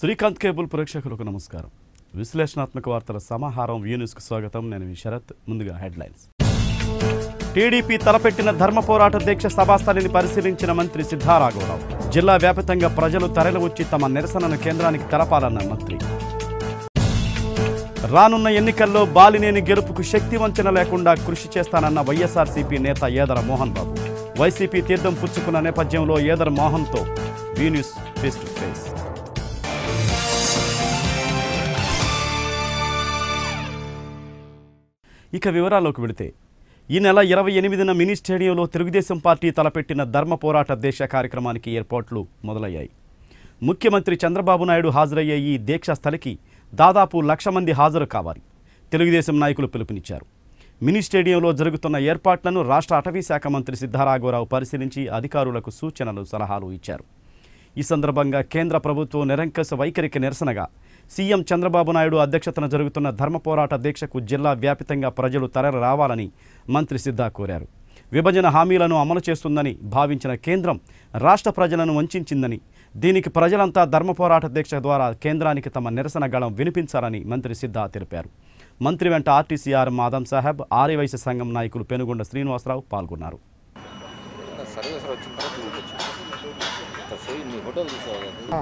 Srikanth cable ప్రేక్షకులకు నమస్కారం విశ్లేషణాత్మక వార్తల సమాహారం వ్యూ న్యూస్కు స్వాగతం నేను మీ శరత్ ముందుగా హెడ్లైన్స్ టీడీపీ తలపెట్టిన ధర్మ పోరాట దీక్ష సభాస్థలిని పరిశీలించిన మంత్రి సిద్ధారాఘవరావు జిల్లా వ్యాప్తంగా ప్రజలు తరలివచ్చి తమ నిరసనను కేంద్రానికి తెలపాలన్న మంత్రి రానున్న ఎన్నికల్లో బాలినేని గెలుపుకు శక్తి వంచన లేకుండా కృషి చేస్తానన్న వైఎస్ఆర్సీపీ నేత ఏదర మోహన్ బాబు వైసీపీ తీర్థం పుచ్చుకున్న నేపథ్యంలో ఏదర మోహన్తో V News face to face ఇక వివరాల్లోకి వెళితే ఈ నెల ఇరవై ఎనిమిదిన మినీ స్టేడియంలో తెలుగుదేశం పార్టీ తలపెట్టిన ధర్మ పోరాట దేశ కార్యక్రమానికి ఏర్పాట్లు మొదలయ్యాయి ముఖ్యమంత్రి చంద్రబాబు నాయుడు హాజరయ్యే ఈ దీక్షా స్థలికి దాదాపు లక్ష మంది హాజరు కావాలి తెలుగుదేశం నాయకులు పిలుపునిచ్చారు మినీ స్టేడియంలో జరుగుతున్న ఏర్పాట్లను రాష్ట్ర అటవీ శాఖ మంత్రి సిద్ధారాఘవరావు పరిశీలించి అధికారులకు సూచనలు సలహాలు ఇచ్చారు ఈ సందర్భంగా కేంద్ర ప్రభుత్వం నిరంకష వైఖరికి నిరసనగా సీఎం చంద్రబాబు నాయుడు అధ్యక్షతన జరుగుతున్న ధర్మ పోరాట దీక్షకు జిల్లా వ్యాపితంగా ప్రజలు తరలి రావాలని మంత్రి సిద్ధా కోరారు విభజన హామీలను అమలు చేస్తుందని భావించిన కేంద్రం రాష్ట్ర ప్రజలను వంచిందని దీనికి ప్రజలంతా ధర్మ పోరాట దీక్ష ద్వారా కేంద్రానికి తమ నిరసన గళం వినిపించాలని మంత్రి సిద్ధా తెలిపారు మంత్రి వెంట ఆర్టీసీఆర్ మాదం సాహెబ్ ఆర్యవైశ్య సంఘం నాయకులు పెనుగొండ శ్రీనివాసరావు పాల్గొన్నారు సర్వీస్ వచ్చిన తర్వాత చూపించు పోయి మీ హోటల్ చూసావు కదా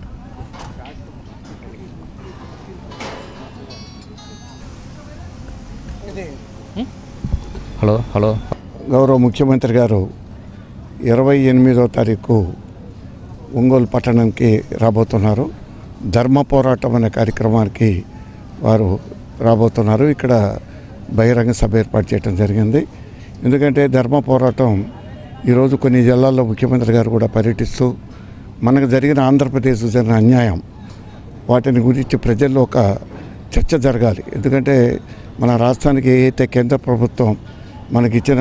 హలో హలో గౌరవ ముఖ్యమంత్రి గారు ఇరవై ఎనిమిదో తారీఖు ఒంగోలు పట్టణంకి రాబోతున్నారు ధర్మ పోరాటం అనే కార్యక్రమానికి వారు రాబోతున్నారు ఇక్కడ బహిరంగ సభ ఏర్పాటు చేయడం జరిగింది ఎందుకంటే ధర్మ పోరాటం ఈరోజు కొన్ని జిల్లాల్లో ముఖ్యమంత్రి గారు కూడా పర్యటిస్తూ మనకు జరిగిన ఆంధ్రప్రదేశ్ జరిగిన అన్యాయం వాటిని గురించి ప్రజల్లో ఒక చర్చ జరగాలి ఎందుకంటే మన రాష్ట్రానికి ఏ అయితే కేంద్ర ప్రభుత్వం మనకిచ్చిన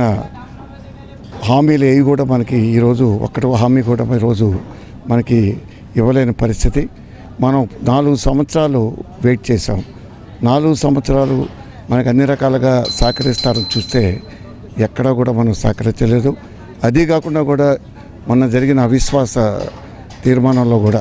హామీలు ఏవి కూడా మనకి ఈరోజు ఒక్కటి హామీ కూడా ఈరోజు మనకి ఇవ్వలేని పరిస్థితి మనం నాలుగు సంవత్సరాలు వెయిట్ చేసాం నాలుగు సంవత్సరాలు మనకు అన్ని రకాలుగా సహకరిస్తారని చూస్తే ఎక్కడా కూడా మనం సహకరించలేదు అదీ కాకుండా కూడా మొన్న జరిగిన అవిశ్వాస తీర్మానంలో కూడా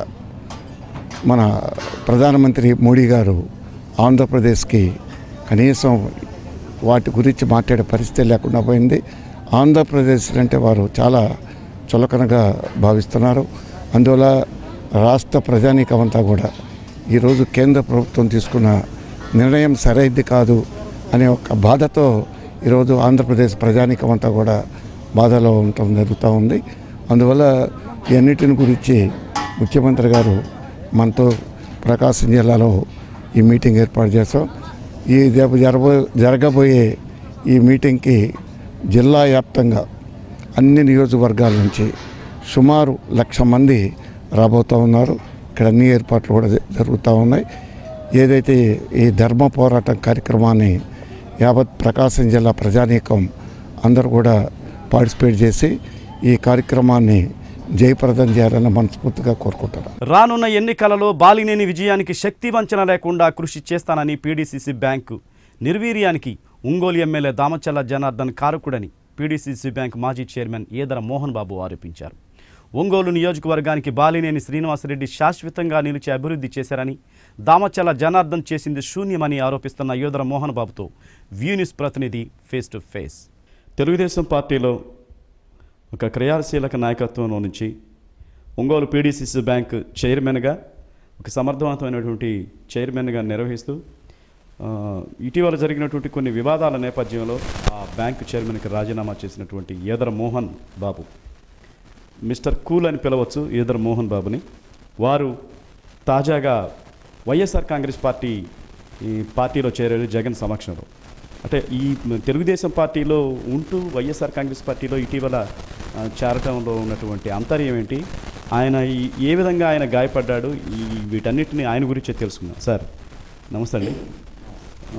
మన ప్రధానమంత్రి మోడీ గారు ఆంధ్రప్రదేశ్కి కనీసం వాటి గురించి మాట్లాడే పరిస్థితి లేకుండా పోయింది ఆంధ్రప్రదేశ్ అంటే వారు చాలా చులకనగా భావిస్తున్నారు అందువల్ల రాష్ట్ర ప్రజానీకం అంతా కూడా ఈరోజు కేంద్ర ప్రభుత్వం తీసుకున్న నిర్ణయం సరైంది కాదు అనే ఒక బాధతో ఈరోజు ఆంధ్రప్రదేశ్ ప్రజానీకం అంతా కూడా బాధలో ఉండటం జరుగుతూ ఉంది అందువల్ల ఇవన్నిటిని గురించి ముఖ్యమంత్రి గారు మనతో ప్రకాశం జిల్లాలో ఈ మీటింగ్ ఏర్పాటు చేస్తాం ఈ రేపు జరబో జరగబోయే ఈ మీటింగ్కి జిల్లా వ్యాప్తంగా అన్ని నియోజకవర్గాల నుంచి సుమారు లక్ష మంది రాబోతూ ఉన్నారు ఇక్కడ అన్ని ఏర్పాట్లు కూడా జ- జరుగుతూ ఉన్నాయి ఏదైతే ఈ ధర్మ పోరాటం కార్యక్రమాన్ని యావత్ ప్రకాశం జిల్లా ప్రజానీకం అందరూ కూడా పార్టిసిపేట్ చేసి ఈ కార్యక్రమాన్ని జయప్రదం చేయాలని మనస్ఫూర్తిగా కోరుకుంటున్నాను రానున్న ఎన్నికలలో బాలినేని విజయానికి శక్తి వంచన లేకుండా కృషి చేస్తానని పీడీసీసీ బ్యాంకు నిర్వీర్యానికి ఒంగోలు ఎమ్మెల్యే దామచల్ల జనార్దన్ కారకుడని పీడీసీసీ బ్యాంక్ మాజీ చైర్మన్ ఈదర మోహన్ బాబు ఆరోపించారు ఒంగోలు నియోజకవర్గానికి బాలినేని శ్రీనివాసరెడ్డి శాశ్వతంగా నిలిచి అభివృద్ధి చేశారని దామచల్ల జనార్దన్ చేసింది శూన్యమని ఆరోపిస్తున్న యోధర మోహన్ బాబుతో వ్యూ న్యూస్ ప్రతినిధి ఫేస్ టు ఫేస్ తెలుగుదేశం పార్టీలో ఒక క్రియాశీలక నాయకత్వంలో నుంచి ఒంగోలు పీడీసీసీ బ్యాంక్ చైర్మన్గా ఒక సమర్థవంతమైనటువంటి చైర్మన్గా నిర్వహిస్తూ ఆ, ఇటీవల జరిగినటువంటి కొన్ని వివాదాల నేపథ్యంలో ఆ బ్యాంకు చైర్మన్కి రాజీనామా చేసినటువంటి ఈదర మోహన్ బాబు మిస్టర్ కూల్ అని పిలవచ్చు ఈదర్ మోహన్ బాబుని వారు తాజాగా వైఎస్ఆర్ కాంగ్రెస్ పార్టీ ఈ పార్టీలో చేరారు జగన్ సమక్షంలో అంటే ఈ తెలుగుదేశం పార్టీలో ఉంటూ వైఎస్ఆర్ కాంగ్రెస్ పార్టీలో ఇటీవల ఆ, చేరటంలో ఉన్నటువంటి అంతర్యం ఏంటి ఆయన ఈ- ఏ విధంగా ఆయన గాయపడ్డాడు ఈ వీటన్నిటిని ఆయన గురించే తెలుసుకుందాం సార్ నమస్తే అండి ఆ,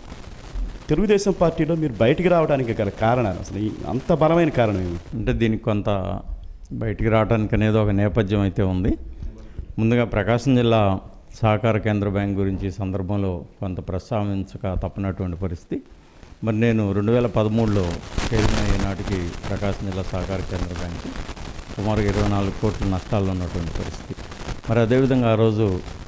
తెలుగుదేశం పార్టీలో మీరు బయటికి రావడానికి గల కారణాలు అసలు ఈ అంత బలమైన కారణం ఏమిటి అంటే దీనికి కొంత బయటికి రావడానికి అనేది ఒక నేపథ్యం అయితే ఉంది ముందుగా ప్రకాశం జిల్లా సహకార కేంద్ర బ్యాంక్ గురించి ఈ సందర్భంలో కొంత ప్రస్తావించక తప్పనటువంటి పరిస్థితి మరి నేను రెండు వేల పదమూడులో చైర్మన్ అయిన నాటికి ప్రకాశం జిల్లా సహకార కేంద్ర బ్యాంక్ సుమారు ఇరవై నాలుగు కోట్ల నష్టాల్లో ఉన్నటువంటి పరిస్థితి మరి అదేవిధంగా ఆ రోజు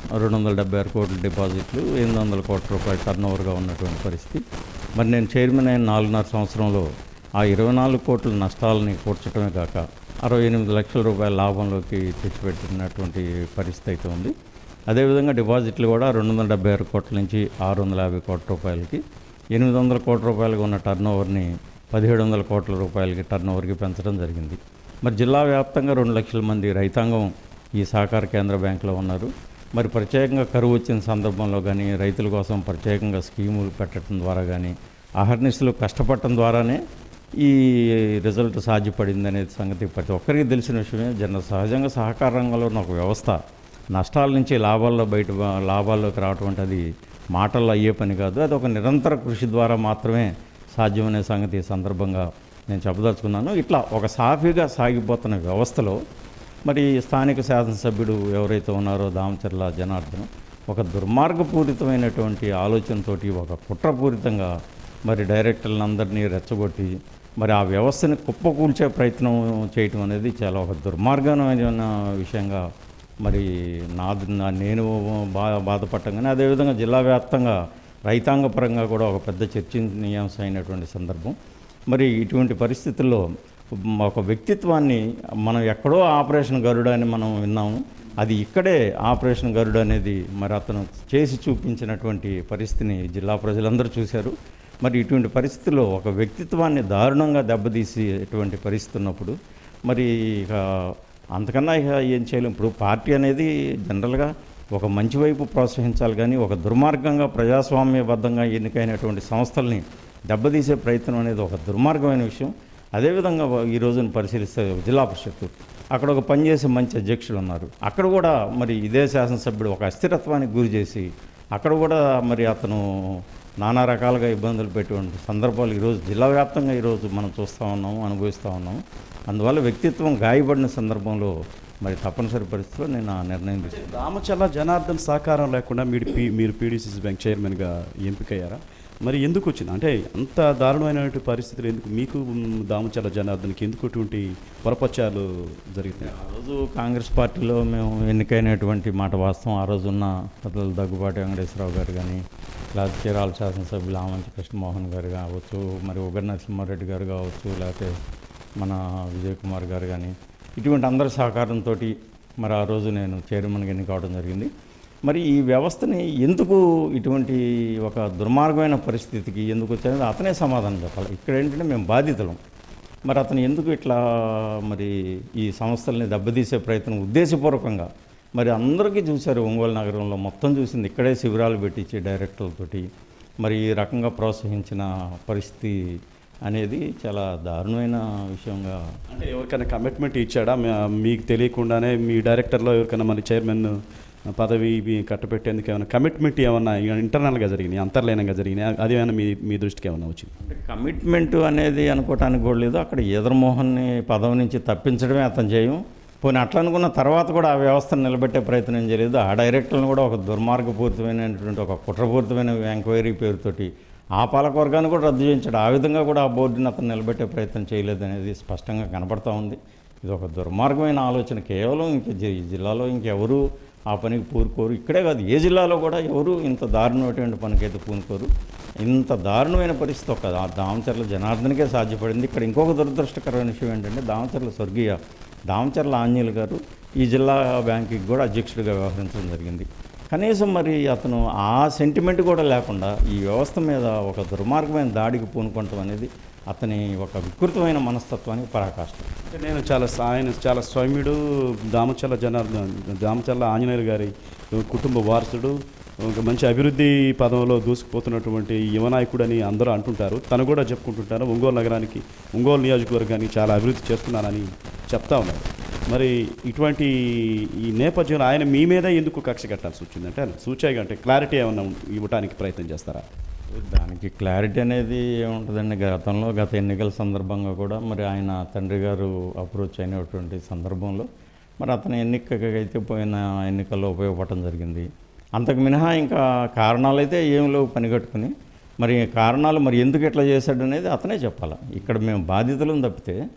రెండు వందల డెబ్బై ఆరు కోట్ల డిపాజిట్లు ఎనిమిది వందల కోట్ల రూపాయల టర్న్ ఓవర్గా ఉన్నటువంటి పరిస్థితి మరి నేను చైర్మన్ అయిన నాలుగున్నర సంవత్సరంలో ఆ ఇరవై నాలుగు కోట్ల నష్టాలని కూర్చడమే కాక అరవై ఎనిమిది లక్షల రూపాయల లాభంలోకి తెచ్చిపెట్టినటువంటి పరిస్థితి అయితే ఉంది అదేవిధంగా డిపాజిట్లు కూడా రెండు వందల డెబ్బై ఆరు కోట్ల నుంచి ఆరు వందల యాభై కోట్ల రూపాయలకి ఎనిమిది వందల కోట్ల రూపాయలుగా ఉన్న టర్న్ ఓవర్ని పదిహేడు వందల కోట్ల రూపాయలకి టర్న్ ఓవర్కి పెంచడం జరిగింది మరి జిల్లా వ్యాప్తంగా రెండు లక్షల మంది రైతాంగం ఈ సహకార కేంద్ర బ్యాంకులో ఉన్నారు మరి ప్రత్యేకంగా కరువు వచ్చిన సందర్భంలో కానీ రైతుల కోసం ప్రత్యేకంగా స్కీములు పెట్టడం ద్వారా కానీ అహర్నిశలు కష్టపడటం ద్వారానే ఈ రిజల్ట్ సాధ్యపడింది అనేది సంగతి ప్రతి ఒక్కరికి తెలిసిన విషయమే జన సహజంగా సహకార రంగంలో ఉన్న ఒక వ్యవస్థ నష్టాల నుంచి లాభాల్లో బయట లాభాల్లోకి రావటం అంటే అది మాటల్లో అయ్యే పని కాదు అది ఒక నిరంతర కృషి ద్వారా మాత్రమే సాధ్యమనే సంగతి ఈ సందర్భంగా నేను చెప్పదలుచుకున్నాను ఇట్లా ఒక సాఫీగా సాగిపోతున్న వ్యవస్థలో మరి స్థానిక శాసనసభ్యుడు ఎవరైతే ఉన్నారో దామచర్ల జనార్దన్ ఒక దుర్మార్గపూరితమైనటువంటి ఆలోచనతోటి ఒక కుట్రపూరితంగా మరి డైరెక్టర్లను అందరినీ రెచ్చగొట్టి మరి ఆ వ్యవస్థని కుప్పకూల్చే ప్రయత్నం చేయటం అనేది చాలా ఒక దుర్మార్గమైన విషయంగా మరి నా నా- నేను బా బాధపడటం కానీ అదేవిధంగా జిల్లా వ్యాప్తంగా రైతాంగ పరంగా కూడా ఒక పెద్ద చర్చనీయాంశం అయినటువంటి సందర్భం మరి ఇటువంటి పరిస్థితుల్లో మ- ఒక వ్యక్తిత్వాన్ని మనం ఎక్కడో ఆపరేషన్ గరుడ అని మనం విన్నాము అది ఇక్కడే ఆపరేషన్ గరుడ అనేది మరి అతను చేసి చూపించినటువంటి పరిస్థితిని జిల్లా ప్రజలందరూ చూశారు మరి ఇటువంటి పరిస్థితుల్లో ఒక వ్యక్తిత్వాన్ని దారుణంగా దెబ్బతీసేటువంటి పరిస్థితి ఉన్నప్పుడు మరి ఇక అంతకన్నా ఇక ఏం చేయలేం ఇప్పుడు పార్టీ అనేది జనరల్గా ఒక మంచి వైపు ప్రోత్సహించాలి కానీ ఒక దుర్మార్గంగా ప్రజాస్వామ్యబద్ధంగా ఎన్నికైనటువంటి సంస్థల్ని దెబ్బతీసే ప్రయత్నం అనేది ఒక దుర్మార్గమైన విషయం అదేవిధంగా ఈ రోజున పరిశీలిస్తే జిల్లా పరిషత్తు అక్కడ ఒక పనిచేసే మంచి అధ్యక్షులు ఉన్నారు అక్కడ కూడా మరి ఇదే శాసనసభ్యుడు ఒక అస్థిరత్వానికి గురి చేసి అక్కడ కూడా మరి అతను నానా రకాలుగా ఇబ్బందులు పెట్టేటువంటి సందర్భాలు ఈరోజు జిల్లా వ్యాప్తంగా ఈరోజు మనం చూస్తూ ఉన్నాము అనుభవిస్తూ ఉన్నాము అందువల్ల వ్యక్తిత్వం గాయపడిన సందర్భంలో మరి తప్పనిసరి పరిస్థితిలో నేను ఆ నిర్ణయం తీసుకున్నాను దామచల్ల జనార్దన్ సహకారం లేకుండా మీరు పీ మీరు పీడీసీసీ బ్యాంక్ చైర్మన్గా ఎంపికయ్యారా మరి ఎందుకు వచ్చింది అంటే అంత దారుణమైనటువంటి పరిస్థితులు ఎందుకు మీకు మ్, దామచల్ల జనార్దన్కి ఎందుకు అటువంటి పొరపచ్చాలు జరుగుతున్నాయి ఆ రోజు కాంగ్రెస్ పార్టీలో మేము ఎన్నికైనటువంటి మాట వాస్తవం ఆ రోజున్న పెద్దలు దగ్గుబాటి వెంకటేశ్వరరావు గారు కానీ లేకపోతే చీరాల శాసనసభ్యులు ఆమంచి కృష్ణమోహన్ గారు కావచ్చు మరి ఉగర్ నరసింహారెడ్డి గారు కావచ్చు లేకపోతే మన విజయ్ కుమార్ గారు కానీ ఇటువంటి అందరి సహకారంతో మరి ఆ రోజు నేను చైర్మన్గా ఎన్నిక అవడం జరిగింది మరి ఈ వ్యవస్థని ఎందుకు ఇటువంటి ఒక దుర్మార్గమైన పరిస్థితికి ఎందుకు వచ్చారో అతనే సమాధానం చెప్పాలి ఇక్కడ ఏంటంటే మేము బాధితులం మరి అతను ఎందుకు ఇట్లా మరి ఈ సంస్థల్ని దెబ్బతీసే ప్రయత్నం ఉద్దేశపూర్వకంగా మరి అందరికీ చూశారు ఒంగోలు నగరంలో మొత్తం చూసింది ఇక్కడే శిబిరాలు పెట్టించి డైరెక్టర్లతోటి మరి ఈ రకంగా ప్రోత్సహించిన పరిస్థితి అనేది చాలా దారుణమైన విషయంగా అంటే ఎవరికైనా కమిట్మెంట్ ఇచ్చాడా మీ- మీకు తెలియకుండానే మీ డైరెక్టర్లో ఎవరికైనా మళ్ళీ చైర్మన్ పదవి ఇవి కట్టపెట్టేందుకు ఏమైనా కమిట్మెంట్ ఏమన్నా ఇంటర్నల్గా జరిగినాయి అంతర్లీనంగా జరిగినాయి అది ఏమైనా మీ మీ దృష్టికి ఏమైనా వచ్చింది అంటే కమిట్మెంట్ అనేది అనుకోవటానికి కూడా లేదు అక్కడ ఈదరమోహన్ని పదవి నుంచి తప్పించడమే అతను చేయం పోనీ అట్లా అనుకున్న తర్వాత కూడా ఆ వ్యవస్థను నిలబెట్టే ప్రయత్నం చేయలేదు ఆ డైరెక్టర్లను కూడా ఒక దుర్మార్గపూరితమైనటువంటి ఒక కుట్రపూరితమైన ఎంక్వైరీ పేరుతోటి ఆ పాలకవర్గాన్ని కూడా రద్దు చేయించాడు ఆ విధంగా కూడా ఆ బోర్డుని అతను నిలబెట్టే ప్రయత్నం చేయలేదు అనేది స్పష్టంగా కనపడతా ఉంది ఇది ఒక దుర్మార్గమైన ఆలోచన కేవలం ఇంక జి- ఈ జిల్లాలో ఇంకెవరు ఆ పనికి పూనుకోరు ఇక్కడే కాదు ఏ జిల్లాలో కూడా ఎవరు ఇంత దారుణమైనటువంటి పనికైతే పూనుకోరు ఇంత దారుణమైన పరిస్థితి ఒక దా- దామచర్ల జనార్దన్కే సాధ్యపడింది ఇక్కడ ఇంకొక దురదృష్టకరమైన విషయం ఏంటంటే దామచర్ల స్వర్గీయ దామచర్ల ఆంజనేయులు గారు ఈ జిల్లా బ్యాంకుకి కూడా అధ్యక్షుడిగా వ్యవహరించడం జరిగింది కనీసం మరి అతను ఆ సెంటిమెంట్ కూడా లేకుండా ఈ వ్యవస్థ మీద ఒక దుర్మార్గమైన దాడికి పూనుకోవటం అనేది అతని ఒక వికృతమైన మనస్తత్వానికి పరాకాష్ట అంటే నేను చాలా స- ఆయన చాలా స్వయముడు దామచల్ల జనార్దన్ దామచల్ల ఆంజనేయులు గారి కుటుంబ వారసుడు ఒక మంచి అభివృద్ధి పదంలో దూసుకుపోతున్నటువంటి యువనాయకుడు అని అందరూ అంటుంటారు తను కూడా చెప్పుకుంటుంటారు ఒంగోలు నగరానికి ఒంగోలు నియోజకవర్గానికి చాలా అభివృద్ధి చేస్తున్నానని చెప్తా ఉన్నారు మరి ఇటువంటి ఈ నేపథ్యంలో ఆయన మీ మీద ఎందుకు కక్ష కట్టాల్సి వచ్చింది అంటే సూచాయిగా అంటే క్లారిటీ ఏమన్నా ఇవ్వడానికి ప్రయత్నం చేస్తారా దానికి క్లారిటీ అనేది ఏముంటుందండి గతంలో గత ఎన్నికల సందర్భంగా కూడా మరి ఆయన తండ్రి గారు అప్రోచ్ అయినటువంటి సందర్భంలో మరి అతని ఎన్నికకైతే పోయిన ఎన్నికల్లో ఉపయోగపడటం జరిగింది అంతకు మినహా ఇంకా కారణాలు అయితే ఏం లేవు పనిగట్టుకుని మరి కారణాలు మరి ఎందుకు ఇట్లా చేశాడు అనేది అతనే చెప్పాలి ఇక్కడ మేము బాధితులను తప్పితే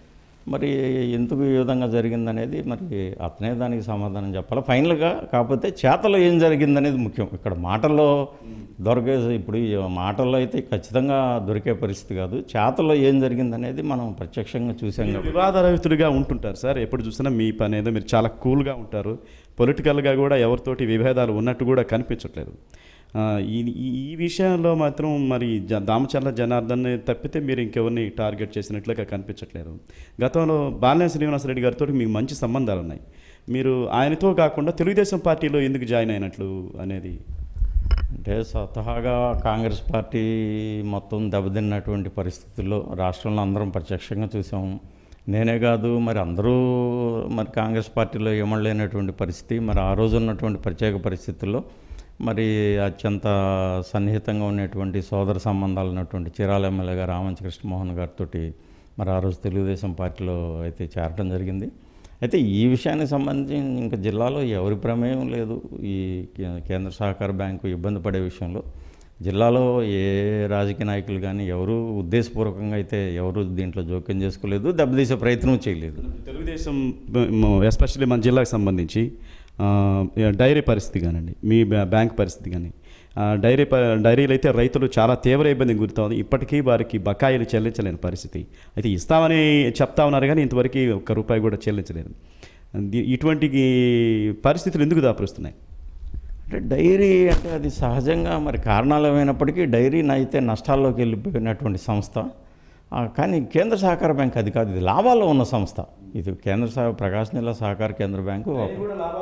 మరి ఎందుకు ఈ విధంగా జరిగిందనేది మరి అతనే దానికి సమాధానం చెప్పాలి ఫైనల్గా కాకపోతే చేతలో ఏం జరిగిందనేది ముఖ్యం ఇక్కడ మాటల్లో దొరికే ఇప్పుడు ఈ మాటల్లో అయితే ఖచ్చితంగా దొరికే పరిస్థితి కాదు చేతల్లో ఏం జరిగిందనేది మనం ప్రత్యక్షంగా చూసాం కాబట్టి వివాదరహితుడిగా ఉంటుంటారు సార్ ఎప్పుడు చూసినా మీ పని ఏదో మీరు చాలా కూల్గా ఉంటారు పొలిటికల్గా కూడా ఎవరితోటి విభేదాలు ఉన్నట్టు కూడా కనిపించట్లేదు ఆ, ఈ ఈ- ఈ విషయంలో మాత్రం మరి జ దామచర్ల జనార్దన్ తప్పితే మీరు ఇంకెవరిని టార్గెట్ చేసినట్లుగా కనిపించట్లేదు గతంలో బాలినేని శ్రీనివాసరెడ్డి గారితో మీకు మంచి సంబంధాలు ఉన్నాయి మీరు ఆయనతో కాకుండా తెలుగుదేశం పార్టీలో ఎందుకు జాయిన్ అయినట్లు అనేది అంటే స్వతహాగా కాంగ్రెస్ పార్టీ మొత్తం దెబ్బతిన్నటువంటి పరిస్థితుల్లో రాష్ట్రంలో అందరం ప్రత్యక్షంగా చూసాము నేనే కాదు మరి అందరూ మరి కాంగ్రెస్ పార్టీలో ఇమడలేనటువంటి పరిస్థితి మరి ఆ రోజు ఉన్నటువంటి ప్రత్యేక పరిస్థితుల్లో మరి అత్యంత సన్నిహితంగా ఉన్నటువంటి సోదర సంబంధాలు ఉన్నటువంటి చిరాల ఎమ్మెల్యేగా రామంచ కృష్ణమోహన్ గారితో మరి ఆ రోజు తెలుగుదేశం పార్టీలో అయితే చేరడం జరిగింది అయితే ఈ విషయానికి సంబంధించి ఇంకా జిల్లాలో ఎవరి ప్రమేయం లేదు ఈ కే- కేంద్ర సహకార బ్యాంకు ఇబ్బంది పడే విషయంలో జిల్లాలో ఏ రాజకీయ నాయకులు కానీ ఎవరు ఉద్దేశపూర్వకంగా అయితే ఎవరు దీంట్లో జోక్యం చేసుకోలేదు దెబ్బతీసే ప్రయత్నం చేయలేదు తెలుగుదేశం ఎస్పెషల్లీ మన జిల్లాకు సంబంధించి ఆ, డైరీ పరిస్థితి కానివ్వండి మీ బ్యా- బ్యాంక్ పరిస్థితి కానీ ఆ, డైరీ ప డైరీలు అయితే రైతులు చాలా తీవ్ర ఇబ్బంది గురుతోంది ఇప్పటికీ వారికి బకాయిలు చెల్లించలేని పరిస్థితి అయితే ఇస్తామని చెప్తా ఉన్నారు కానీ ఇంతవరకు ఒక్క రూపాయి కూడా చెల్లించలేదు ది- ఇటువంటి పరిస్థితులు ఎందుకు దాపురుస్తున్నాయి అంటే డైరీ అంటే అది సహజంగా మరి కారణాలు ఏమైనప్పటికీ డైరీ అయితే నష్టాల్లోకి వెళ్ళిపోయినటువంటి సంస్థ ఆ, కానీ కేంద్ర సహకార బ్యాంక్ అది కాదు ఇది లాభాల్లో ఉన్న సంస్థ ఇది కేంద్ర సహ ప్రకాశం జిల్లా సహకార కేంద్ర బ్యాంకు ఒక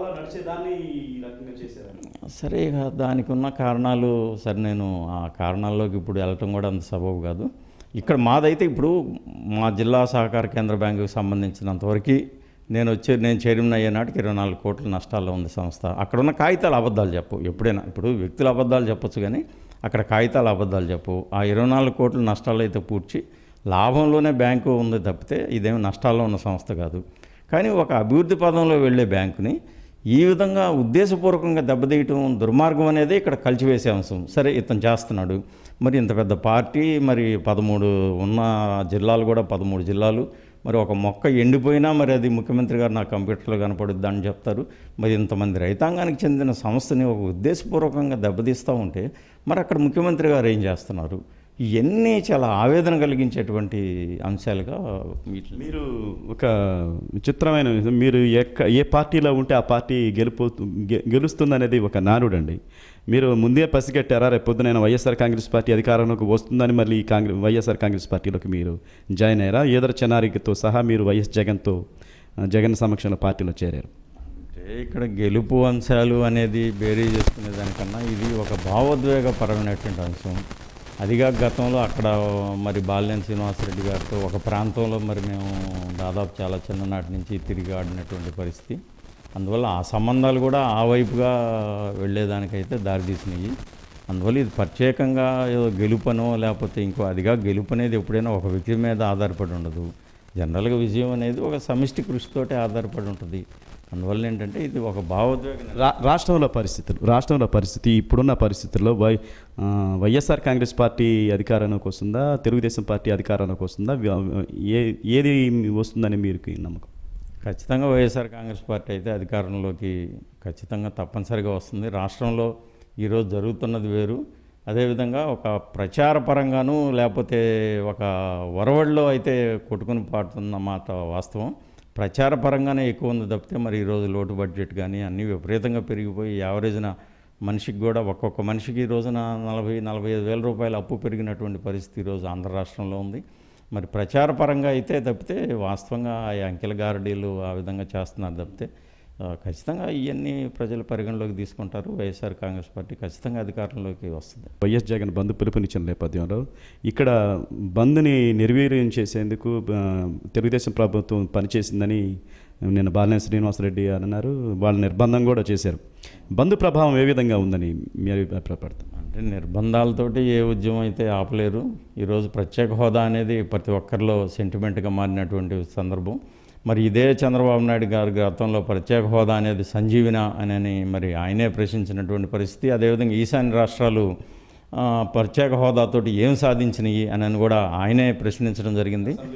సరే ఇక దానికి ఉన్న కారణాలు సరే నేను ఆ కారణాల్లోకి ఇప్పుడు వెళ్ళటం కూడా అంత సబబు కాదు ఇక్కడ మాదైతే ఇప్పుడు మా జిల్లా సహకార కేంద్ర బ్యాంకుకి సంబంధించినంతవరకు నేను వచ్చే నేను చైర్మన్ అయ్యే నాటికి ఇరవై నాలుగు కోట్ల నష్టాల్లో ఉంది సంస్థ అక్కడ ఉన్న కాగితాలు అబద్ధాలు చెప్పు ఎప్పుడైనా ఇప్పుడు వ్యక్తుల అబద్ధాలు చెప్పొచ్చు కానీ అక్కడ కాగితాలు అబద్ధాలు చెప్పు ఆ ఇరవై నాలుగు కోట్ల నష్టాలు అయితే పూడ్చి లాభంలోనే బ్యాంకు ఉంది తప్పితే ఇదేమి నష్టాల్లో ఉన్న సంస్థ కాదు కానీ ఒక అభివృద్ధి పదంలో వెళ్ళే బ్యాంకుని ఈ విధంగా ఉద్దేశపూర్వకంగా దెబ్బతీయటం దుర్మార్గం అనేది ఇక్కడ కలిచివేసే అంశం సరే ఇతను చేస్తున్నాడు మరి ఇంత పెద్ద పార్టీ మరి పదమూడు ఉన్న జిల్లాలు కూడా పదమూడు జిల్లాలు మరి ఒక మొక్క ఎండిపోయినా మరి అది ముఖ్యమంత్రి గారు నా కంప్యూటర్లో కనపడుద్ది అని చెప్తారు మరి ఇంతమంది రైతాంగానికి చెందిన సంస్థని ఒక ఉద్దేశపూర్వకంగా దెబ్బతీస్తూ ఉంటే మరి అక్కడ ముఖ్యమంత్రి గారు ఏం చేస్తున్నారు ఇవన్నీ చాలా ఆవేదన కలిగించేటువంటి అంశాలుగా వీటిని మీరు ఒక విచిత్రమైన విషయం, మీరు ఎక్క ఏ పార్టీలో ఉంటే ఆ పార్టీ గెలుపు గె- గెలుస్తుందనేది ఒక నానుడండి మీరు ముందే పసిగట్టారా రేపు పొద్దున వైఎస్ఆర్ కాంగ్రెస్ పార్టీ అధికారంలోకి వస్తుందని మళ్ళీ ఈ కాంగ్రెస్ వైఎస్ఆర్ కాంగ్రెస్ పార్టీలోకి మీరు జాయిన్ అయ్యారా ఏదర చెన్నారికతో సహా మీరు వైఎస్ జగన్తో ఆ, జగన్ సమక్షంలో పార్టీలో చేరారు అంటే ఇక్కడ గెలుపు అంశాలు అనేది బేరీ చేసుకునే దానికన్నా ఇది ఒక భావోద్వేగపరమైనటువంటి అంశం అదిగా గతంలో అక్కడ మరి బాలినేని శ్రీనివాసరెడ్డి గారితో ఒక ప్రాంతంలో మరి మేము దాదాపు చాలా చిన్ననాటి నుంచి తిరిగి ఆడినటువంటి పరిస్థితి అందువల్ల ఆ సంబంధాలు కూడా ఆ వైపుగా వెళ్ళేదానికైతే దారితీసినాయి అందువల్ల ఇది ప్రత్యేకంగా ఏదో గెలుపనో లేకపోతే ఇంకో అదిగా గెలుపు అనేది ఎప్పుడైనా ఒక వ్యక్తి మీద ఆధారపడి ఉండదు జనరల్గా విజయం అనేది ఒక సమిష్టి కృషితోటే ఆధారపడి ఉంటుంది అందువల్ల ఏంటంటే ఇది ఒక భావోద్వేగ రా రాష్ట్రంలో పరిస్థితులు రాష్ట్రంలో పరిస్థితి ఇప్పుడున్న పరిస్థితుల్లో వై ఆ, వైఎస్ఆర్ కాంగ్రెస్ పార్టీ అధికారంలోకి వస్తుందా తెలుగుదేశం పార్టీ అధికారంలోకి వస్తుందా వ్య- ఏ ఏది వస్తుందని మీరు నమ్మకం ఖచ్చితంగా వైఎస్ఆర్ కాంగ్రెస్ పార్టీ అయితే అధికారంలోకి ఖచ్చితంగా తప్పనిసరిగా వస్తుంది రాష్ట్రంలో ఈరోజు జరుగుతున్నది వేరు అదేవిధంగా ఒక ప్రచార పరంగాను లేకపోతే ఒక వరవడిలో అయితే కొట్టుకుని పాడుతున్న మాట వాస్తవం ప్రచార పరంగానే ఎక్కువ ఉంది తప్పితే మరి ఈరోజు లోటు బడ్జెట్ కానీ అన్నీ విపరీతంగా పెరిగిపోయి యావరేజ్న మనిషికి కూడా ఒక్కొక్క మనిషికి ఈ రోజున నలభై నలభై ఐదు వేల రూపాయల అప్పు పెరిగినటువంటి పరిస్థితి ఈరోజు ఆంధ్ర రాష్ట్రంలో ఉంది మరి ప్రచార పరంగా అయితే తప్పితే వాస్తవంగా ఆ అంకెల గారడీలు ఆ విధంగా చేస్తున్నారు తప్పితే ఆ, ఖచ్చితంగా ఇవన్నీ ప్రజలు పరిగణలోకి తీసుకుంటారు వైఎస్ఆర్ కాంగ్రెస్ పార్టీ ఖచ్చితంగా అధికారంలోకి వస్తుంది వైఎస్ జగన్ బంద్ పిలుపునిచ్చిన నేపథ్యంలో ఇక్కడ బంద్ని నిర్వీర్యం చేసేందుకు ఆ, తెలుగుదేశం ప్రభుత్వం పనిచేసిందని నిన్న బాలినేని శ్రీనివాసరెడ్డి అని అన్నారు వాళ్ళ నిర్బంధం కూడా చేశారు బంద్ ప్రభావం ఏ విధంగా ఉందని మీరు అభిప్రాయపడతారు అంటే నిర్బంధాలతోటి ఏ ఉద్యమం అయితే ఆపలేరు ఈరోజు ప్రత్యేక హోదా అనేది ప్రతి ఒక్కరిలో సెంటిమెంట్గా మారినటువంటి సందర్భం మరి ఇదే చంద్రబాబు నాయుడు గారి గతంలో ప్రత్యేక హోదా అనేది సంజీవిన అని మరి ఆయనే ప్రశ్నించినటువంటి పరిస్థితి అదేవిధంగా ఈశాన్య రాష్ట్రాలు ఆ, ప్రత్యేక హోదాతోటి ఏం సాధించినాయి అని కూడా ఆయనే ప్రశ్నించడం జరిగింది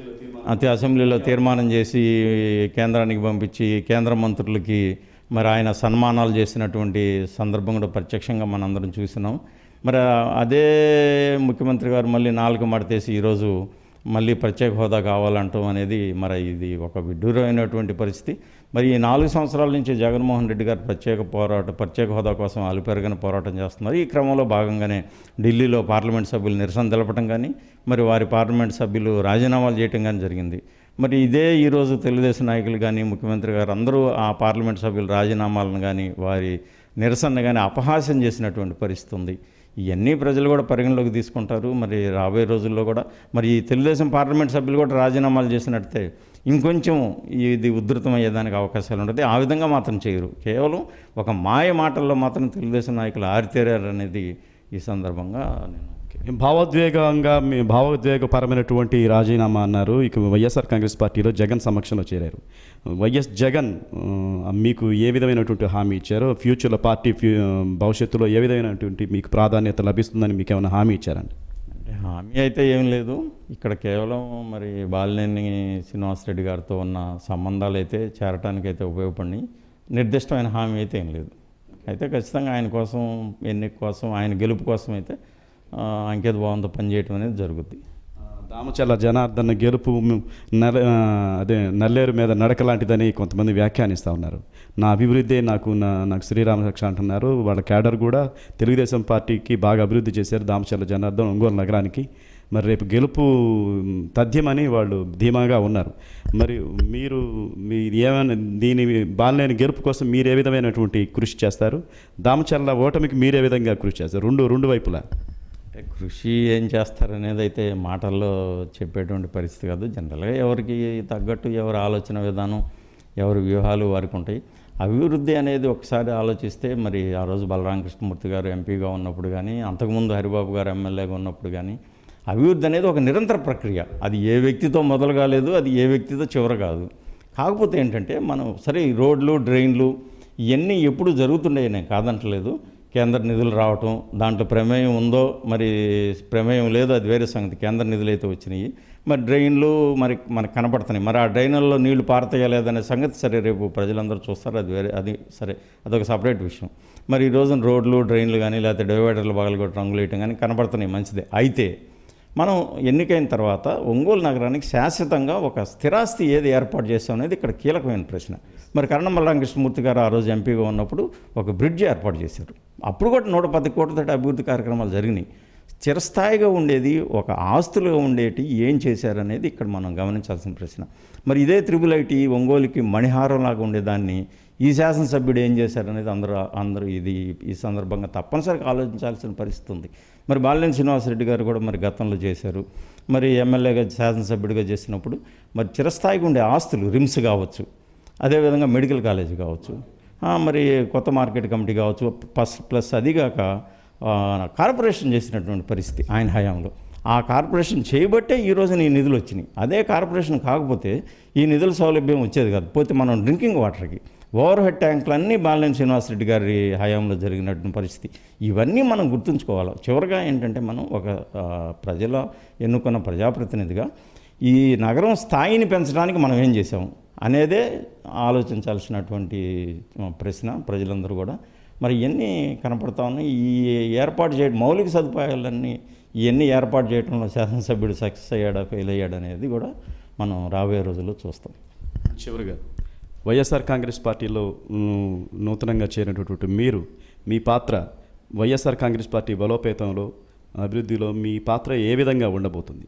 అతి అసెంబ్లీలో తీర్మానం చేసి కేంద్రానికి పంపించి కేంద్ర మంత్రులకి మరి ఆయన సన్మానాలు చేసినటువంటి సందర్భం కూడా ప్రత్యక్షంగా మనందరం చూసినాం మరి అదే ముఖ్యమంత్రి గారు మళ్ళీ నాలుగు మడతేసి ఈరోజు మళ్ళీ ప్రత్యేక హోదా కావాలంటాం అనేది మరి ఇది ఒక విడ్డూరమైనటువంటి పరిస్థితి మరి ఈ నాలుగు సంవత్సరాల నుంచి జగన్మోహన్ రెడ్డి గారు ప్రత్యేక పోరాటం ప్రత్యేక హోదా కోసం అలుపెరగని పోరాటం చేస్తున్నారు ఈ క్రమంలో భాగంగానే ఢిల్లీలో పార్లమెంట్ సభ్యులు నిరసన తెలపడం కానీ మరి వారి పార్లమెంట్ సభ్యులు రాజీనామాలు చేయటం కానీ జరిగింది మరి ఇదే ఈరోజు తెలుగుదేశం నాయకులు కానీ ముఖ్యమంత్రి గారు అందరూ ఆ పార్లమెంట్ సభ్యుల రాజీనామాలను కానీ వారి నిరసన కానీ అపహాస్యం చేసినటువంటి పరిస్థితి ఉంది ఇవన్నీ ప్రజలు కూడా పరిగణలోకి తీసుకుంటారు మరి రాబోయే రోజుల్లో కూడా మరి ఈ తెలుగుదేశం పార్లమెంట్ సభ్యులు కూడా రాజీనామాలు చేసినట్టే ఇంకొంచెం ఇది ఉధృతమయ్యేదానికి అవకాశాలు ఉంటుంది ఆ విధంగా మాత్రం చేయరు కేవలం ఒక మాయ మాటల్లో మాత్రం తెలుగుదేశం నాయకులు ఆరితేరారు అనేది ఈ సందర్భంగా నేను భావోద్వేగంగా మీ భావోద్వేగపరమైనటువంటి రాజీనామా అన్నారు ఇక వైఎస్ఆర్ కాంగ్రెస్ పార్టీలో జగన్ సమక్షంలో చేరారు వైఎస్ జగన్ ఆ, మీకు ఏ విధమైనటువంటి హామీ ఇచ్చారో ఫ్యూచర్లో పార్టీ ఫ్యూ భవిష్యత్తులో ఏ విధమైనటువంటి మీకు ప్రాధాన్యత లభిస్తుందని మీకు ఏమైనా హామీ ఇచ్చారండి అంటే హామీ అయితే ఏం లేదు ఇక్కడ కేవలం మరి బాలినేని శ్రీనివాసరెడ్డి గారితో ఉన్న సంబంధాలు అయితే చేరటానికి అయితే ఉపయోగపడి నిర్దిష్టమైన హామీ అయితే ఏం లేదు అయితే ఖచ్చితంగా ఆయన కోసం ఎన్నిక కోసం ఆయన గెలుపు కోసం అయితే ఆ, అంకిత భావంతో పనిచేయటం అనేది జరుగుద్ది దామచల్ల జనార్దన్ గెలుపు మ్, నల ఆ, అదే నల్లేరు మీద నడక లాంటిదని కొంతమంది వ్యాఖ్యానిస్తూ ఉన్నారు నా అభివృద్ధి నాకు నా నాకు శ్రీరామ రక్ష అంటున్నారు వాళ్ళ క్యాడర్ కూడా తెలుగుదేశం పార్టీకి బాగా అభివృద్ధి చేశారు దామచల్ల జనార్దన్ ఒంగోలు నగరానికి మరి రేపు గెలుపు మ్, తథ్యమని వాళ్ళు ధీమాగా ఉన్నారు మరి మీరు మీ ఏమైనా దీని బాలనేని గెలుపు కోసం మీరు ఏ విధమైనటువంటి కృషి చేస్తారు దామచల్ల ఓటమికి మీరే విధంగా కృషి చేస్తారు రెండు రెండు వైపులా అంటే కృషి ఏం చేస్తారనేది అయితే మాటల్లో చెప్పేటువంటి పరిస్థితి కాదు జనరల్గా ఎవరికి తగ్గట్టు ఎవరి ఆలోచన విధానం ఎవరి వ్యూహాలు వారికి ఉంటాయి అభివృద్ధి అనేది ఒకసారి ఆలోచిస్తే మరి ఆ రోజు బలరామ కృష్ణమూర్తి గారు ఎంపీగా ఉన్నప్పుడు కానీ అంతకుముందు హరిబాబు గారు ఎమ్మెల్యేగా ఉన్నప్పుడు కానీ అభివృద్ధి అనేది ఒక నిరంతర ప్రక్రియ అది ఏ వ్యక్తితో మొదలు కాలేదు అది ఏ వ్యక్తితో చివర కాదు కాకపోతే ఏంటంటే మనం సరే ఈ రోడ్లు డ్రైన్లు ఇవన్నీ ఎప్పుడు జరుగుతుండే నేను కాదంటలేదు కేంద్ర నిధులు రావటం దాంట్లో ప్రమేయం ఉందో మరి ప్రమేయం లేదో అది వేరే సంగతి కేంద్ర నిధులు అయితే వచ్చినాయి మరి డ్రైన్లు మరి మనకు కనపడుతున్నాయి మరి ఆ డ్రైన్లలో నీళ్లు పారతాయా లేదనే సంగతి సరే రేపు ప్రజలందరూ చూస్తారు అది వేరే అది సరే అదొక సపరేట్ విషయం మరి ఈ రోజున రోడ్లు డ్రైన్లు కానీ లేకపోతే డివైడర్లు బాగా కూడా రంగులు వేయటం కానీ కనపడుతున్నాయి మంచిదే అయితే మనం ఎన్నికైన తర్వాత ఒంగోలు నగరానికి శాశ్వతంగా ఒక స్థిరాస్తి ఏది ఏర్పాటు చేస్తాం అనేది ఇక్కడ కీలకమైన ప్రశ్న మరి కరణమల్లాం కృష్ణమూర్తి గారు ఆ రోజు ఎంపీగా ఉన్నప్పుడు ఒక బ్రిడ్జ్ ఏర్పాటు చేశారు అప్పుడు కూడా నూట పది కోట్లతో అభివృద్ధి కార్యక్రమాలు జరిగినాయి చిరస్థాయిగా ఉండేది ఒక ఆస్తులుగా ఉండేటి ఏం చేశారనేది ఇక్కడ మనం గమనించాల్సిన ప్రశ్న మరి ఇదే త్రిబుల్ ఐటీ ఒంగోలుకి మణిహారంలాగా ఉండేదాన్ని ఈ శాసనసభ్యుడు ఏం చేశారనేది అందరూ అందరూ ఇది ఈ సందర్భంగా తప్పనిసరిగా ఆలోచించాల్సిన పరిస్థితి ఉంది మరి బాలినేని శ్రీనివాసరెడ్డి గారు కూడా మరి గతంలో చేశారు మరి ఎమ్మెల్యేగా శాసనసభ్యుడిగా చేసినప్పుడు మరి చిరస్థాయిగా ఉండే ఆస్తులు రిమ్స్ కావచ్చు అదేవిధంగా మెడికల్ కాలేజ్ కావచ్చు ఆ, మరి కొత్త మార్కెట్ కమిటీ కావచ్చు ప్లస్ ప్లస్ అదిగాక ఆ, కార్పొరేషన్ చేసినటువంటి పరిస్థితి ఆయన హయాంలో ఆ కార్పొరేషన్ చేయబట్టే ఈ రోజున ఈ నిధులు వచ్చినాయి అదే కార్పొరేషన్ కాకపోతే ఈ నిధుల సౌలభ్యం వచ్చేది కాదు పోతే మనం డ్రింకింగ్ వాటర్కి ఓవర్ హెడ్ ట్యాంకులన్నీ బాలినేని శ్రీనివాసరెడ్డి గారి హయాంలో జరిగినటువంటి పరిస్థితి ఇవన్నీ మనం గుర్తుంచుకోవాలి చివరిగా ఏంటంటే మనం ఒక ఆ, ప్రజల ఎన్నుకున్న ప్రజాప్రతినిధిగా ఈ నగరం స్థాయిని పెంచడానికి మనం ఏం చేసాము అనేదే ఆలోచించాల్సినటువంటి ఆ, ప్రశ్న ప్రజలందరూ కూడా మరి ఇవన్నీ కనపడతా ఉన్నాయి ఈ ఏర్పాటు చేయడం మౌలిక సదుపాయాలన్నీ ఇవన్నీ ఏర్పాటు చేయడంలో శాసనసభ్యుడు సక్సెస్ అయ్యాడా ఫెయిల్ అయ్యాడా అనేది కూడా మనం రాబోయే రోజుల్లో చూస్తాం చివరిగా వైఎస్ఆర్ కాంగ్రెస్ పార్టీలో మ్, నూతనంగా చేరినటువంటి మీరు మీ పాత్ర వైఎస్ఆర్ కాంగ్రెస్ పార్టీ బలోపేతంలో అభివృద్ధిలో మీ పాత్ర ఏ విధంగా ఉండబోతుంది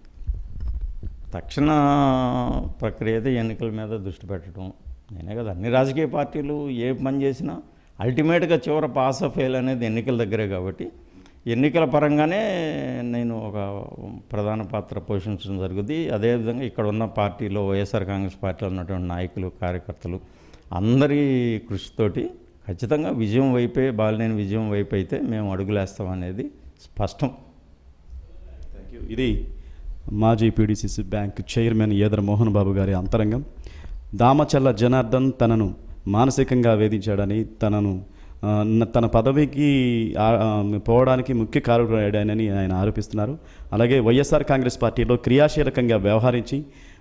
తక్షణ ప్రక్రియ అయితే ఎన్నికల మీద దృష్టి పెట్టడం నేనే కదా అన్ని రాజకీయ పార్టీలు ఏ పని చేసినా అల్టిమేట్గా చివర పాస్ ఆఫ్ ఫెయిల్ అనేది ఎన్నికల దగ్గరే కాబట్టి ఎన్నికల పరంగానే నేను ఒక ప్రధాన పాత్ర పోషించడం జరుగుద్ది అదేవిధంగా ఇక్కడ ఉన్న పార్టీలో వైఎస్ఆర్ కాంగ్రెస్ పార్టీలో ఉన్నటువంటి నాయకులు కార్యకర్తలు అందరి కృషితోటి ఖచ్చితంగా విజయం వైపే బాలినేని విజయం వైపు అయితే మేము అడుగులేస్తాం అనేది స్పష్టం థ్యాంక్ యూ ఇది మాజీ PDCC bank chairman Edara Mohan Babu గారి అంతరంగం దామచల్ల జనార్దన్ తనను మానసికంగా వేధించాడని తనను ఆ, న- తన పదవికి ఆ, ఆ, పోవడానికి ముఖ్య కారకుడని ఆయన ఆరోపిస్తున్నారు అలాగే వైఎస్ఆర్ కాంగ్రెస్ పార్టీలో క్రియాశీలకంగా వ్యవహరించి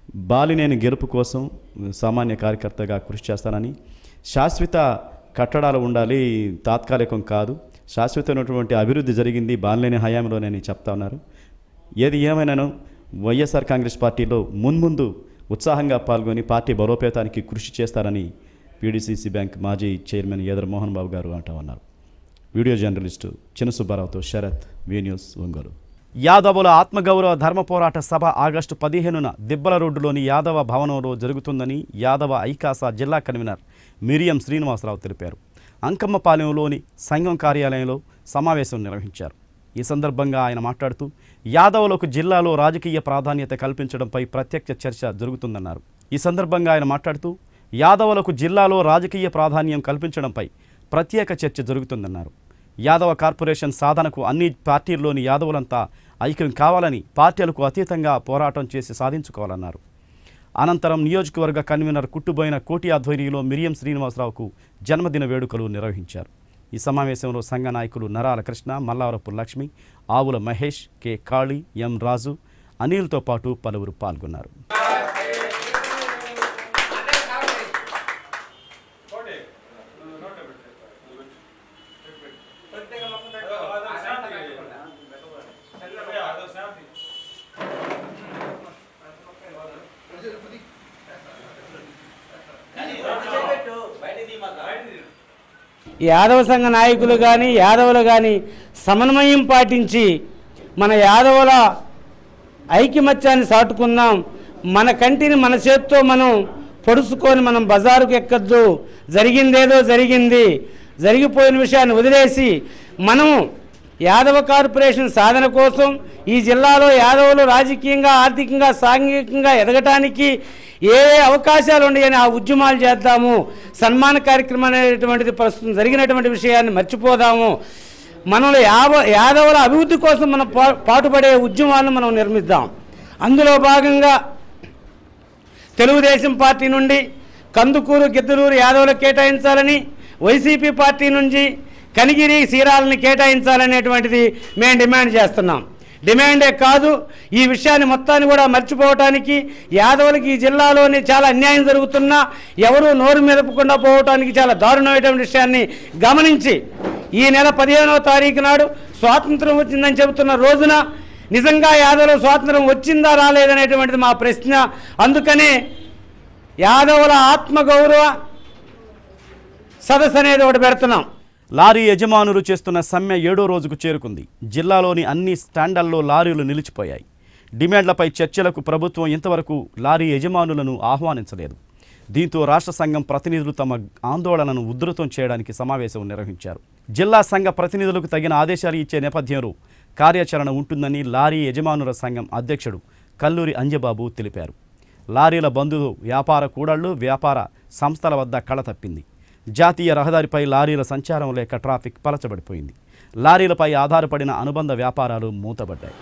బాలినేని గెలుపు కోసం సామాన్య కార్యకర్తగా కృషి చేస్తానని శాశ్వత కట్టడాలు ఉండాలి తాత్కాలికం కాదు శాశ్వతమైనటువంటి అభివృద్ధి జరిగింది బాలినేని హయాంలోనే చెప్తా ఉన్నారు ఏది ఏమైనాను వైఎస్ఆర్ కాంగ్రెస్ పార్టీలో మున్ముందు ఉత్సాహంగా పాల్గొని పార్టీ బలోపేతానికి కృషి చేస్తారని పీడీసీసీ బ్యాంక్ మాజీ చైర్మన్ ఏదర్ మోహన్ బాబు గారు అంటా ఉన్నారు వీడియో జర్నలిస్టు చిన్న సుబ్బారావుతో శరత్ వి న్యూస్ ఒంగోలు యాదవుల ఆత్మగౌరవ ధర్మ పోరాట సభ ఆగస్టు పదిహేనున దిబ్బల రోడ్డులోని యాదవ భవనంలో జరుగుతుందని యాదవ ఐకాసా జిల్లా కన్వీనర్ మిరియం శ్రీనివాసరావు తెలిపారు అంకమ్మపాలెంలోని సంఘం కార్యాలయంలో సమావేశం నిర్వహించారు ఈ సందర్భంగా ఆయన మాట్లాడుతూ యాదవులకు జిల్లాలో రాజకీయ ప్రాధాన్యత కల్పించడంపై ప్రత్యక్ష చర్చ జరుగుతుందన్నారు ఈ సందర్భంగా ఆయన మాట్లాడుతూ యాదవులకు జిల్లాలో రాజకీయ ప్రాధాన్యం కల్పించడంపై ప్రత్యేక చర్చ జరుగుతుందన్నారు యాదవ కార్పొరేషన్ సాధనకు అన్ని పార్టీల్లోని యాదవులంతా ఐక్యం కావాలని పార్టీలకు అతీతంగా పోరాటం చేసి సాధించుకోవాలన్నారు అనంతరం నియోజకవర్గ కన్వీనర్ కుట్టుబోయిన కోటి ఆధ్వర్యంలో మిరియం శ్రీనివాసరావుకు జన్మదిన వేడుకలు నిర్వహించారు ఈ సమావేశంలో సంఘ నాయకులు నరాల కృష్ణ మల్లావరపు లక్ష్మి ఆవుల మహేష్ కె కాళీ ఎం రాజు అనిల్తో పాటు పలువురు పాల్గొన్నారు యాదవ సంఘ నాయకులు కానీ యాదవులు కానీ సమన్వయం పాటించి మన యాదవుల ఐకమత్యాన్ని సాటుకుందాం మన కంటిని మన చేత్తో మనం పొడుచుకొని మనం బజారుకు ఎక్కద్దు జరిగిందేదో జరిగింది జరిగిపోయిన విషయాన్ని వదిలేసి మనం యాదవ కార్పొరేషన్ సాధన కోసం ఈ జిల్లాలో యాదవులు రాజకీయంగా ఆర్థికంగా సాంఘికంగా ఎదగటానికి ఏ ఏ అవకాశాలు ఉన్నాయని ఆ ఉద్యమాలు చేద్దాము సన్మాన కార్యక్రమం అనేటువంటిది ప్రస్తుతం జరిగినటువంటి విషయాన్ని మర్చిపోదాము మనలో యావ యాదవుల అభివృద్ధి కోసం మనం పా- పాటుపడే ఉద్యమాలను మనం నిర్మిద్దాం అందులో భాగంగా తెలుగుదేశం పార్టీ నుండి కందుకూరు గిద్దలూరు యాదవులకు కేటాయించాలని వైసీపీ పార్టీ నుంచి కనిగిరి సీరాలని కేటాయించాలనేటువంటిది మేము డిమాండ్ చేస్తున్నాం డిమాండే కాదు ఈ విషయాన్ని మొత్తాన్ని కూడా మర్చిపోవటానికి యాదవులకి ఈ జిల్లాలోని చాలా అన్యాయం జరుగుతున్నా ఎవరూ నోరు మెదపకుండా పోవటానికి చాలా దారుణమైనటువంటి విషయాన్ని గమనించి ఈ నెల పదిహేనవ తారీఖు నాడు స్వాతంత్రం వచ్చిందని చెబుతున్న రోజున నిజంగా యాదవుల స్వాతంత్రం వచ్చిందా రాలేదనేటువంటిది మా ప్రశ్న అందుకనే యాదవుల ఆత్మగౌరవ సదస్సు అనేది ఒకటి పెడుతున్నాం లారీ యజమానులు చేస్తున్న సమ్మె ఏడో రోజుకు చేరుకుంది జిల్లాలోని అన్ని స్టాండల్లో లారీలు నిలిచిపోయాయి డిమాండ్లపై చర్చలకు ప్రభుత్వం ఇంతవరకు లారీ యజమానులను ఆహ్వానించలేదు దీంతో రాష్ట్ర సంఘం ప్రతినిధులు తమ ఆందోళనను ఉధృతం చేయడానికి సమావేశం నిర్వహించారు జిల్లా సంఘ ప్రతినిధులకు తగిన ఆదేశాలు ఇచ్చే నేపథ్యంలో కార్యాచరణ ఉంటుందని లారీ యజమానుల సంఘం అధ్యక్షుడు కల్లూరి అంజబాబు తెలిపారు లారీల బంధువు వ్యాపార కూడళ్లు వ్యాపార సంస్థల వద్ద కళ తప్పింది జాతీయ రహదారిపై లారీల సంచారం లేక ట్రాఫిక్ పలచబడిపోయింది లారీలపై ఆధారపడిన అనుబంధ వ్యాపారాలు మూతబడ్డాయి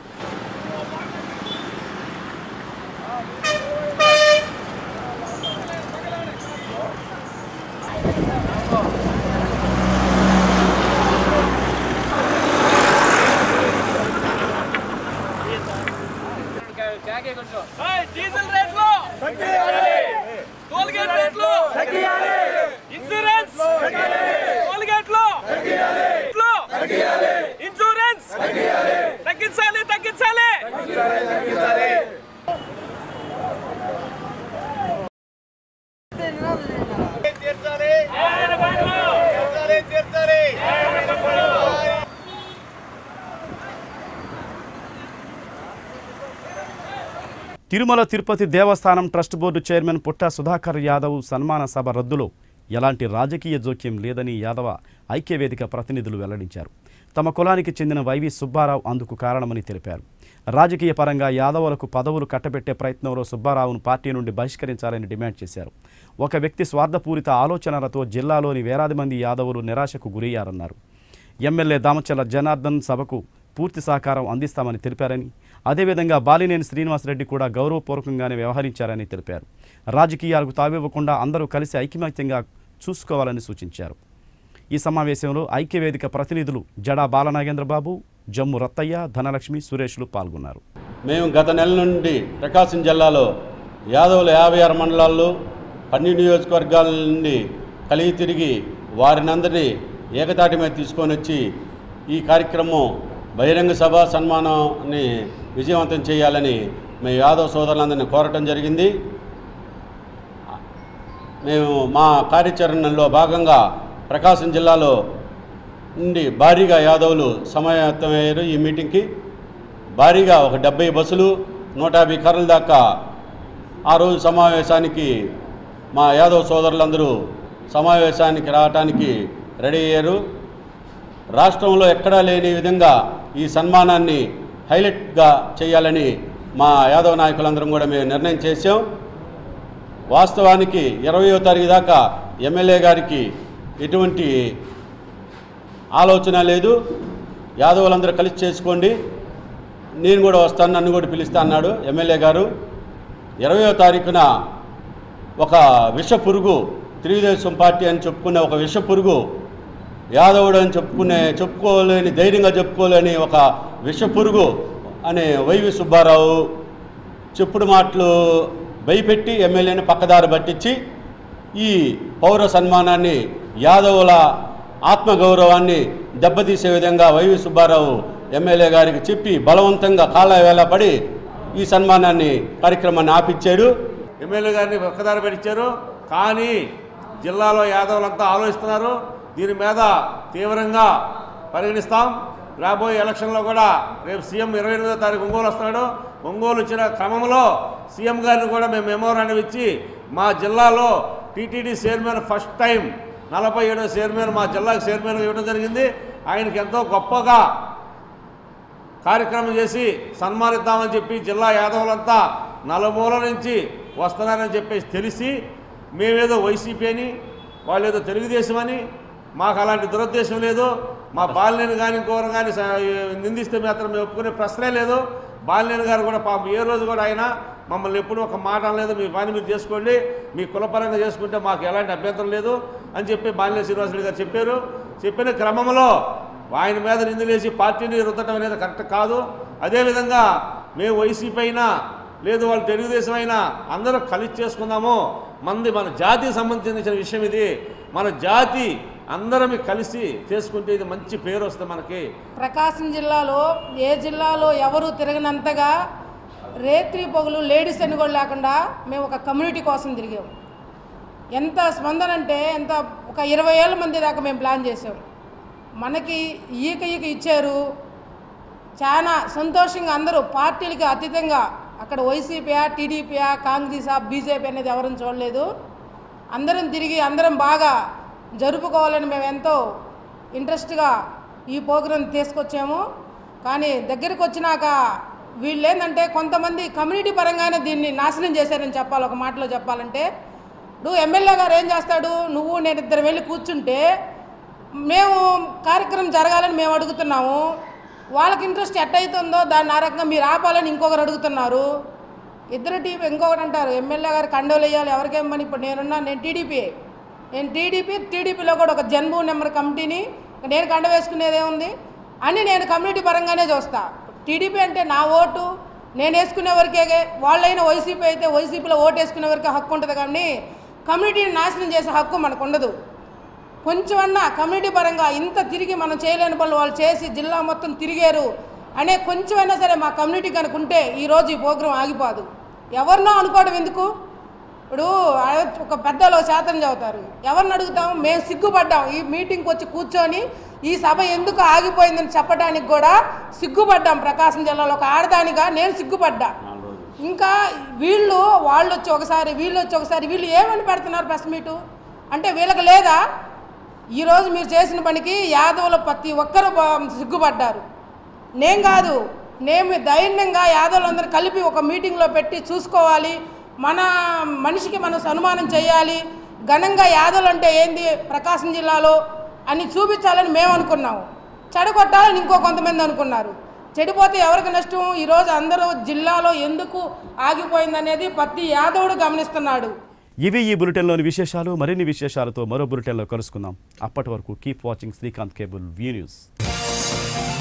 డీజిల్ రేట్లు టోల్గేట్ రేట్లు ఇన్సూరెన్స్ టోల్గేట్లు ఇన్సూరెన్స్ తగ్గించాలి తగ్గించాలి తిరుమల తిరుపతి దేవస్థానం ట్రస్ట్ బోర్డు చైర్మన్ పుట్ట సుధాకర్ యాదవ్ సన్మాన సభ రద్దులో ఎలాంటి రాజకీయ జోక్యం లేదని యాదవ ఐక్యవేదిక ప్రతినిధులు వెల్లడించారు తమ కులానికి చెందిన వైవి సుబ్బారావు అందుకు కారణమని తెలిపారు రాజకీయ పరంగా యాదవులకు పదవులు కట్టబెట్టే ప్రయత్నంలో సుబ్బారావును పార్టీ నుండి బహిష్కరించాలని డిమాండ్ చేశారు ఒక వ్యక్తి స్వార్థపూరిత ఆలోచనలతో జిల్లాలోని వేలాది మంది యాదవులు నిరాశకు గురయ్యారన్నారు ఎమ్మెల్యే దామచల్ల జనార్దన్ సభకు పూర్తి సహకారం అందిస్తామని తెలిపారని అదేవిధంగా బాలినేని శ్రీనివాసరెడ్డి కూడా గౌరవపూర్వకంగానే వ్యవహరించారని తెలిపారు రాజకీయాలకు తావివ్వకుండా అందరూ కలిసి ఐకమత్యంగా చూసుకోవాలని సూచించారు ఈ సమావేశంలో ఐక్యవేదిక ప్రతినిధులు జడా బాలనాగేంద్రబాబు జమ్ము రత్తయ్య ధనలక్ష్మి సురేష్లు పాల్గొన్నారు మేము గత నెల నుండి ప్రకాశం జిల్లాలో యాదవులు యాభై ఆరు మండలాల్లో అన్ని నియోజకవర్గాల నుండి కలిగి తిరిగి వారినందరినీ ఏకతాటి మీద తీసుకొని వచ్చి ఈ కార్యక్రమం బహిరంగ సభ సన్మానాన్ని విజయవంతం చేయాలని మేము యాదవ్ సోదరులందరినీ కోరటం జరిగింది మేము మా కార్యాచరణలో భాగంగా ప్రకాశం జిల్లాలో నుండి భారీగా యాదవులు సమాయత్తమయ్యారు ఈ మీటింగ్కి భారీగా ఒక డెబ్బై బస్సులు నూట యాభై కార్ల దాకా ఆ రోజు సమావేశానికి మా యాదవ్ సోదరులందరూ సమావేశానికి రావటానికి రెడీ అయ్యారు రాష్ట్రంలో ఎక్కడా లేని విధంగా ఈ సన్మానాన్ని హైలైట్గా చేయాలని మా యాదవ్ నాయకులందరం కూడా మేము నిర్ణయం చేశాం వాస్తవానికి ఇరవయో తారీఖు దాకా ఎమ్మెల్యే గారికి ఎటువంటి ఆలోచన లేదు యాదవులందరూ కలిసి చేసుకోండి నేను కూడా వస్తాను నన్ను కూడా పిలుస్తా అన్నాడు ఎమ్మెల్యే గారు ఇరవయో తారీఖున ఒక విష పురుగు తెలుగుదేశం పార్టీ అని చెప్పుకునే ఒక విష పురుగు యాదవుడు అని చెప్పుకునే చెప్పుకోలేని ధైర్యంగా చెప్పుకోలేని ఒక విష పురుగు అనే వైవి సుబ్బారావు చెప్పుడు మాటలు భయపెట్టి ఎమ్మెల్యేని పక్కదారి పట్టించి ఈ పౌర సన్మానాన్ని యాదవుల ఆత్మగౌరవాన్ని దెబ్బతీసే విధంగా వైవి సుబ్బారావు ఎమ్మెల్యే గారికి చెప్పి బలవంతంగా కాళ్ళ వేళపడి ఈ సన్మానాన్ని కార్యక్రమాన్ని ఆపిచ్చాడు ఎమ్మెల్యే గారిని పక్కదారి పెట్టించారు కానీ జిల్లాలో యాదవులంతా ఆలోచిస్తున్నారు దీని మీద తీవ్రంగా పరిగణిస్తాం రాబోయే ఎలక్షన్లో కూడా రేపు సీఎం ఇరవై ఎనిమిదో తారీఖు ఒంగోలు వస్తున్నాడు ఒంగోలు వచ్చిన క్రమంలో సీఎం గారిని కూడా మేము మెమోరాండం ఇచ్చి మా జిల్లాలో టీటీడీ చైర్మన్ ఫస్ట్ టైం నలభై ఏడో చైర్మన్ మా జిల్లాకు చైర్మన్ ఇవ్వడం జరిగింది ఆయనకి ఎంతో గొప్పగా కార్యక్రమం చేసి సన్మానిద్దామని చెప్పి జిల్లా యాదవులంతా నలుమూల నుంచి వస్తున్నారని చెప్పేసి తెలిసి మేమేదో వైసీపీ అని వాళ్ళు ఏదో తెలుగుదేశం అని మాకు అలాంటి దురుద్దేశం లేదు మా బాలినేని కానీ ఇంకోరు కానీ స- నిందిస్తే మాత్రం మేము ఒప్పుకునే ప్రశ్నే లేదు బాలినేని గారు కూడా పాపం ఏ రోజు కూడా ఆయన మమ్మల్ని ఎప్పుడు ఒక మాట అనలేదు మీ పని మీరు చేసుకోండి మీ కులపరంగా చేసుకుంటే మాకు ఎలాంటి అభ్యంతరం లేదు అని చెప్పి బాలినేని శ్రీనివాసరెడ్డి గారు చెప్పారు చెప్పిన క్రమంలో ఆయన మీద నిందలేసి పార్టీని రుద్దటం అనేది కరెక్ట్ కాదు అదేవిధంగా మేము వైసీపీ అయినా లేదు వాళ్ళు తెలుగుదేశం అయినా అందరూ కలిసి చేసుకుందాము మంది మన జాతికి సంబంధించిన విషయం ఇది మన జాతి అందరం కలిసి చేసుకుంటే ఇది మంచి పేరు వస్తుంది మనకి ప్రకాశం జిల్లాలో ఏ జిల్లాలో ఎవరు తిరగనంతగా రేత్రి పొగలు లేడీస్ అని కూడా లేకుండా మేము ఒక కమ్యూనిటీ కోసం తిరిగాం ఎంత స్పందన అంటే ఎంత ఒక ఇరవై ఏళ్ళ మంది దాకా మేము ప్లాన్ చేసాం మనకి ఈక ఈక ఇచ్చారు చాలా సంతోషంగా అందరూ పార్టీలకి అతీతంగా అక్కడ వైసీపీయా టీడీపీయా కాంగ్రెసా బీజేపీ అనేది ఎవరిని చూడలేదు అందరం తిరిగి అందరం బాగా జరుపుకోవాలని మేము ఎంతో ఇంట్రెస్ట్గా ఈ ప్రోగ్రాం తీసుకొచ్చాము కానీ దగ్గరికి వచ్చినాక వీళ్ళు ఏంటంటే కొంతమంది కమ్యూనిటీ పరంగానే దీన్ని నాశనం చేశారని చెప్పాలి ఒక మాటలో చెప్పాలంటే నువ్వు ఎమ్మెల్యే గారు ఏం చేస్తాడు నువ్వు నేను ఇద్దరు వెళ్ళి కూర్చుంటే మేము కార్యక్రమం జరగాలని మేము అడుగుతున్నాము వాళ్ళకి ఇంట్రెస్ట్ ఎట్టయితుందో దాన్ని ఆ రకంగా మీరు ఆపాలని ఇంకొకరు అడుగుతున్నారు ఇద్దరు టీపీ ఇంకొకటి అంటారు ఎమ్మెల్యే గారు కండోలు వేయాలి ఎవరికేం పని ఇప్పుడు నేనున్నా నేను టీడీపీ నేను టీడీపీ టీడీపీలో కూడా ఒక జన్మభూ నెంబర్ కమిటీని నేను కండ వేసుకునేదే ఉంది అని నేను కమ్యూనిటీ పరంగానే చూస్తా టీడీపీ అంటే నా ఓటు నేను వేసుకునే వరకే వాళ్ళైనా వైసీపీ అయితే వైసీపీలో ఓటు వేసుకునే వరకే హక్కు ఉంటుంది కానీ కమ్యూనిటీని నాశనం చేసే హక్కు మనకు ఉండదు కొంచెమన్నా కమ్యూనిటీ పరంగా ఇంత తిరిగి మనం చేయలేని పనులు వాళ్ళు చేసి జిల్లా మొత్తం తిరిగారు అనే కొంచెమైనా సరే మా కమ్యూనిటీ కనుక ఉంటే ఈరోజు ఈ ప్రోగ్రాం ఆగిపోదు ఎవరినో అనుకోవడం ఎందుకు ఇప్పుడు ఆ ఒక పెద్దలు శాతం చదువుతారు ఎవరిని అడుగుతాం మేము సిగ్గుపడ్డాం ఈ మీటింగ్కి వచ్చి కూర్చొని ఈ సభ ఎందుకు ఆగిపోయిందని చెప్పడానికి కూడా సిగ్గుపడ్డాం ప్రకాశం జిల్లాలో ఒక ఆడదానిగా నేను సిగ్గుపడ్డా ఇంకా వీళ్ళు వాళ్ళు వచ్చి ఒకసారి వీళ్ళు వచ్చి ఒకసారి వీళ్ళు ఏమని పెడుతున్నారు ప్రెస్ మీటు అంటే వీళ్ళకి లేదా ఈరోజు మీరు చేసిన పనికి యాదవుల ప్రతి ఒక్కరు బా- సిగ్గుపడ్డారు నేను కాదు నేను ధైర్యంగా యాదవులందరూ కలిపి ఒక మీటింగ్లో పెట్టి చూసుకోవాలి మన మనిషికి మనం సన్మానం చేయాలి ఘనంగా యాదవులు అంటే ఏంది ప్రకాశం జిల్లాలో అని చూపించాలని మేము అనుకున్నాము చెడగొట్టాలని ఇంకో కొంతమంది అనుకున్నారు చెడిపోతే ఎవరికి నష్టం ఈరోజు అందరూ జిల్లాలో ఎందుకు ఆగిపోయిందనేది ప్రతి యాదవుడు గమనిస్తున్నాడు ఇవి ఈ బులెటిన్లోని విశేషాలు మరిన్ని విశేషాలతో మరో బులెటిన్లో కలుసుకుందాం అప్పటి వరకు keep watching Srikanth cable view news